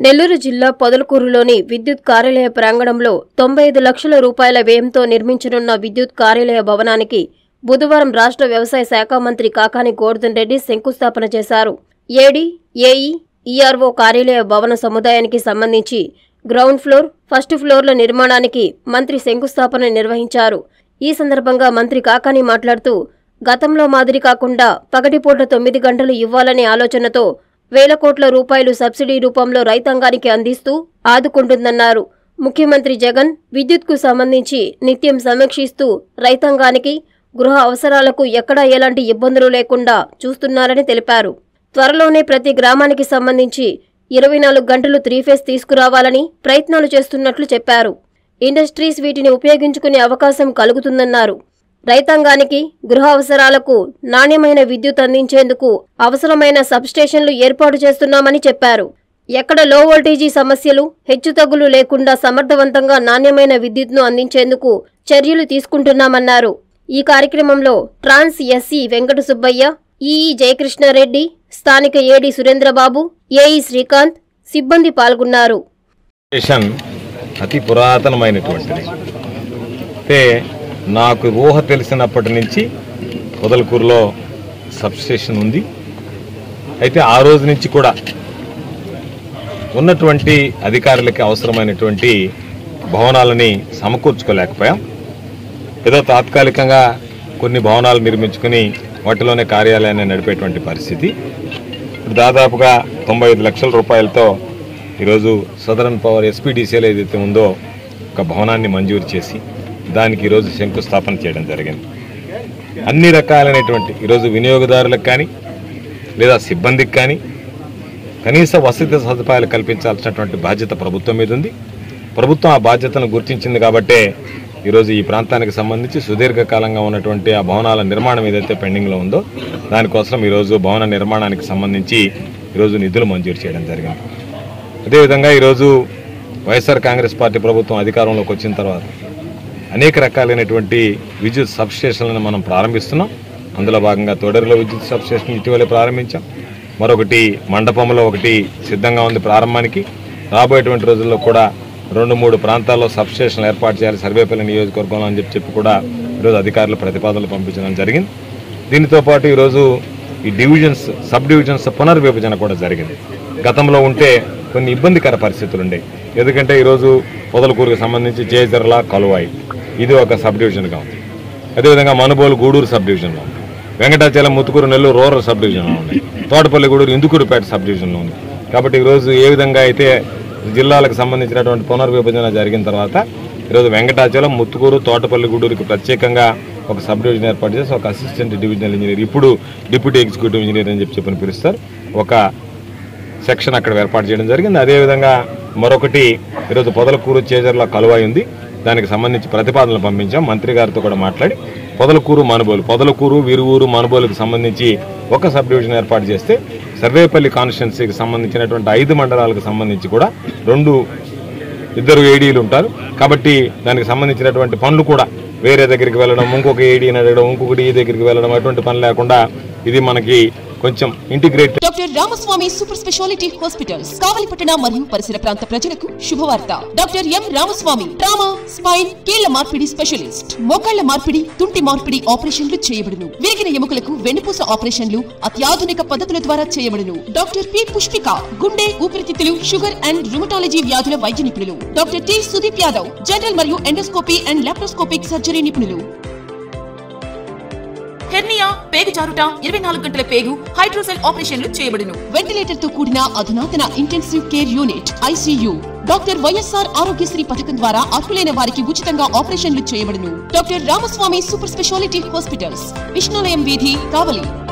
నెల్లూరు జిల్లా పొదలకూరులోని విద్యుత్ కార్యాలయ ప్రాంగణంలో తొంభై ఐదు లక్షల రూపాయల వ్యయంతో నిర్మించనున్న విద్యుత్ కార్యాలయ భవనానికి బుధవారం రాష్ట్ర వ్యవసాయ శాఖ మంత్రి కాకాని గోవర్ధన్ రెడ్డి శంకుస్థాపన చేశారు ఏడీ ఏఈ ఈఆర్ఓ కార్యాలయ భవన సముదాయానికి సంబంధించి గ్రౌండ్ ఫ్లోర్ ఫస్ట్ ఫ్లోర్ల నిర్మాణానికి మంత్రి శంకుస్థాపన నిర్వహించారు ఈ సందర్భంగా మంత్రి కాకాని మాట్లాడుతూ గతంలో మాదిరి కాకుండా పగటిపూట తొమ్మిది గంటలు ఇవ్వాలనే ఆలోచనతో వేల కోట్ల రూపాయలు సబ్సిడీ రూపంలో రైతాంగానికి అందిస్తూ ఆదుకుంటుందన్నారు ముఖ్యమంత్రి జగన్ విద్యుత్కు సంబంధించి నిత్యం సమీక్షిస్తూ రైతాంగానికి గృహ అవసరాలకు ఎక్కడా ఎలాంటి ఇబ్బందులు లేకుండా చూస్తున్నారని తెలిపారు త్వరలోనే ప్రతి గ్రామానికి సంబంధించి ఇరవై నాలుగు గంటలు త్రీ ఫేస్ తీసుకురావాలని ప్రయత్నాలు చేస్తున్నట్లు చెప్పారు ఇండస్ట్రీస్ వీటిని ఉపయోగించుకునే అవకాశం కలుగుతుందన్నారు రైతాంగానికి గృహ అవసరాలకు నాణ్యమైన విద్యుత్ అందించేందుకు అవసరమైన సబ్స్టేషన్లు ఏర్పాటు చేస్తున్నామని చెప్పారు ఎక్కడ లో వోల్టేజీ సమస్యలు హెచ్చుతగ్గులు లేకుండా సమర్థవంతంగా నాణ్యమైన విద్యుత్ను అందించేందుకు చర్యలు తీసుకుంటున్నామన్నారు ఈ కార్యక్రమంలో trans SE Venkata Subbaiah EE Jayakrishna Reddy స్థానిక ఏడి సురేంద్రబాబు ఏఈ శ్రీకాంత్ సిబ్బంది పాల్గొన్నారు స్టేషన్ అతి పురాతనమైనటువంటిది అయితే నాకు ఊహ తెలిసినప్పటి నుంచి పొదలకూరులో సబ్స్టేషన్ ఉంది అయితే ఆ రోజు నుంచి కూడా ఉన్నటువంటి అధికారులకి అవసరమైనటువంటి భవనాలని సమకూర్చుకోలేకపోయాం ఏదో తాత్కాలికంగా కొన్ని భవనాలు నిర్మించుకుని వాటిలోనే కార్యాలయాన్ని నడిపేటువంటి పరిస్థితి ఇప్పుడు దాదాపుగా తొంభై ఐదు లక్షల రూపాయలతో ఈరోజు సదరన్ పవర్ ఎస్పీడీసీఎల్ ఏదైతే ఉందో ఒక భవనాన్ని మంజూరు చేసి దానికి ఈరోజు శంకుస్థాపన చేయడం జరిగింది అన్ని రకాలైనటువంటి ఈరోజు వినియోగదారులకు కానీ లేదా సిబ్బందికి కానీ కనీస వసతి సదుపాయాలు కల్పించాల్సినటువంటి బాధ్యత ప్రభుత్వం మీద ఉంది ప్రభుత్వం ఆ బాధ్యతను గుర్తించింది కాబట్టే ఈరోజు ఈ ప్రాంతానికి సంబంధించి సుదీర్ఘకాలంగా ఉన్నటువంటి ఆ భవనాల నిర్మాణం ఏదైతే పెండింగ్లో ఉందో దానికోసం ఈరోజు భవన నిర్మాణానికి సంబంధించి ఈరోజు నిధులు మంజూరు చేయడం జరిగింది అదేవిధంగా ఈరోజు వైఎస్ఆర్ కాంగ్రెస్ పార్టీ ప్రభుత్వం అధికారంలోకి వచ్చిన తర్వాత అనేక రకాలైనటువంటి విద్యుత్ సబ్స్టేషన్లను మనం ప్రారంభిస్తున్నాం అందులో భాగంగా తోడేరులో విద్యుత్ సబ్స్టేషన్ ఇటీవలే ప్రారంభించాం మరొకటి మండపంలో ఒకటి సిద్ధంగా ఉంది ప్రారంభానికి రాబోయేటువంటి రోజుల్లో కూడా రెండు మూడు ప్రాంతాల్లో సబ్స్టేషన్లు ఏర్పాటు చేయాలి సర్వేపల్లి నియోజకవర్గంలో అని చెప్పి చెప్పి కూడా ఈరోజు అధికారులు ప్రతిపాదనలు పంపించడం జరిగింది దీనితో పాటు ఈరోజు ఈ డివిజన్స్ సబ్ డివిజన్స్ పునర్విభజన కూడా జరిగింది గతంలో ఉంటే కొన్ని ఇబ్బందికర పరిస్థితులు ఉండే ఎందుకంటే ఈరోజు పొదలకూరుకు సంబంధించి జయజర్ల కలువాయి ఇది ఒక సబ్ డివిజన్గా ఉంది అదేవిధంగా మనుబోలు గూడూరు సబ్ డివిజన్లో ఉంది వెంకటాచలం ముత్తుకూరు నెల్లూరు రూరల్ సబ్ డివిజన్లో ఉంది తోటపల్లి గూడూరు ఇందుకూరుపేట సబ్ డివిజన్లో ఉంది కాబట్టి ఈరోజు ఏ విధంగా అయితే జిల్లాలకు సంబంధించినటువంటి పునర్విభజన జరిగిన తర్వాత ఈరోజు వెంకటాచలం ముత్తుకూరు తోటపల్లి గూడూరుకి ప్రత్యేకంగా ఒక సబ్ డివిజన్ ఏర్పాటు చేసి ఒక అసిస్టెంట్ డివిజనల్ ఇంజనీర్ ఇప్పుడు డిప్యూటీ ఎగ్జిక్యూటివ్ ఇంజనీర్ అని చెప్పి చెప్పని పిలుస్తారు ఒక సెక్షన్ అక్కడ ఏర్పాటు చేయడం జరిగింది అదేవిధంగా మరొకటి ఈరోజు పొదలకూరు చేజర్ల కలువాయి ఉంది దానికి సంబంధించి ప్రతిపాదనలు పంపించాం మంత్రి గారితో కూడా మాట్లాడి పొదలకూరు మనుబోలు పొదలకూరు విరువూరు మనుబోలుకు సంబంధించి ఒక సబ్ డివిజన్ ఏర్పాటు చేస్తే సర్వేపల్లి కాన్స్టిట్యున్సీకి సంబంధించినటువంటి ఐదు మండలాలకు సంబంధించి కూడా రెండు ఇద్దరు ఏడీలు ఉంటారు కాబట్టి దానికి సంబంధించినటువంటి పనులు కూడా వేరే దగ్గరికి వెళ్ళడం ఇంకొక ఏడీని అడగడం ఇంకొకటి ఈ దగ్గరికి వెళ్ళడం అటువంటి పని లేకుండా ఇది మనకి కొంచెం integrate doctor Ramaswamy super speciality hospitals కావలిపట్టణ మరియు పరిసర ప్రాంత ప్రజలకు శుభవార్త doctor M Ramaswamy trauma spine కీళ్ల మార్పిడి స్పెషలిస్ట్ మోకాళ్ల మార్పిడి తుంటి మార్పిడి ఆపరేషన్లు చేయబడును విరిగిన ఎముకలకు వెన్నుపూస ఆపరేషన్లు అత్యాధునిక పద్ధతుల ద్వారా చేయబడును డాక్టర్ పి పుష్పిక గుండె ఊపిరితిత్తులు షుగర్ అండ్ రుమటాలజీ వ్యాధుల వైద్య నిపుణులు doctor T Sudeep Yadav general మరియు ఎండోస్కోపీ అండ్ లాప్రోస్కోపిక్ సర్జరీ నిపుణులు హెర్నియా పేగు జారుట ఇరవై నాలుగు గంటల పేగు హైడ్రోసెల్ ఆపరేషన్లు చేయబడును వెంటిలేటర్ తో కూడిన అధునాతన intensive care unit ICU doctor YSR Aarogyasri పథకం ద్వారా అర్హులైన వారికి ఉచితంగా ఆపరేషన్లు చేయబడును doctor Ramaswamy super speciality hospitals Vishnulayam వీధి కావలి